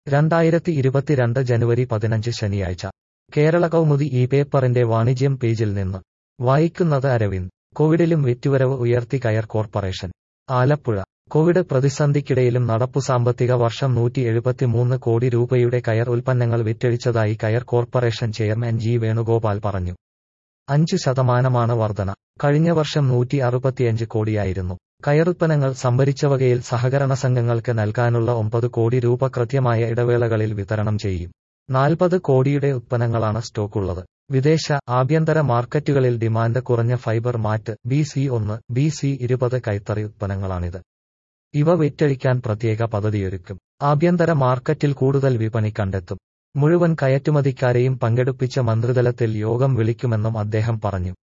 രണ്ടായിരത്തി ഇരുപത്തിരണ്ട് ജനുവരി പതിനഞ്ച് ശനിയാഴ്ച കേരള കൗമുദി ഈ പേപ്പറിന്റെ വാണിജ്യം പേജിൽ നിന്ന് വായിക്കുന്നത് അരവിന്ദ് കോവിഡിലും വിറ്റുവരവ് ഉയർത്തി കയർ കോർപ്പറേഷൻ ആലപ്പുഴ കോവിഡ് പ്രതിസന്ധിക്കിടയിലും നടപ്പു സാമ്പത്തിക വർഷം നൂറ്റി എഴുപത്തിമൂന്ന് കോടി രൂപയുടെ കയർ ഉൽപ്പന്നങ്ങൾ വിറ്റഴിച്ചതായി കയർ കോർപ്പറേഷൻ ചെയർമാൻ ജി വേണുഗോപാൽ പറഞ്ഞു അഞ്ചു ശതമാനമാണ് വർധന കഴിഞ്ഞ വർഷം നൂറ്റി അറുപത്തിയഞ്ച് കോടിയായിരുന്നു കയറുൽപ്പന്നങ്ങൾ സംഭരിച്ചവകയിൽ സഹകരണ സംഘങ്ങൾക്ക് നൽകാനുള്ള ഒമ്പത് കോടി രൂപ കൃത്യമായ ഇടവേളകളിൽ വിതരണം ചെയ്യും നാൽപ്പത് കോടിയുടെ ഉത്പന്നങ്ങളാണ് സ്റ്റോക്കുള്ളത് വിദേശ ആഭ്യന്തര മാർക്കറ്റുകളിൽ ഡിമാൻഡ് കുറഞ്ഞ ഫൈബർ മാറ്റ് ബി സി ഒന്ന് ബി സി ഇരുപത് കൈത്തറി ഉത്പന്നങ്ങളാണിത് ഇവ വിറ്റഴിക്കാൻ പ്രത്യേക പദ്ധതിയൊരുക്കും ആഭ്യന്തര മാർക്കറ്റിൽ കൂടുതൽ വിപണി കണ്ടെത്തും മുഴുവൻ കയറ്റുമതിക്കാരെയും പങ്കെടുപ്പിച്ച മന്ത്രിതലത്തിൽ യോഗം വിളിക്കുമെന്നും അദ്ദേഹം പറഞ്ഞു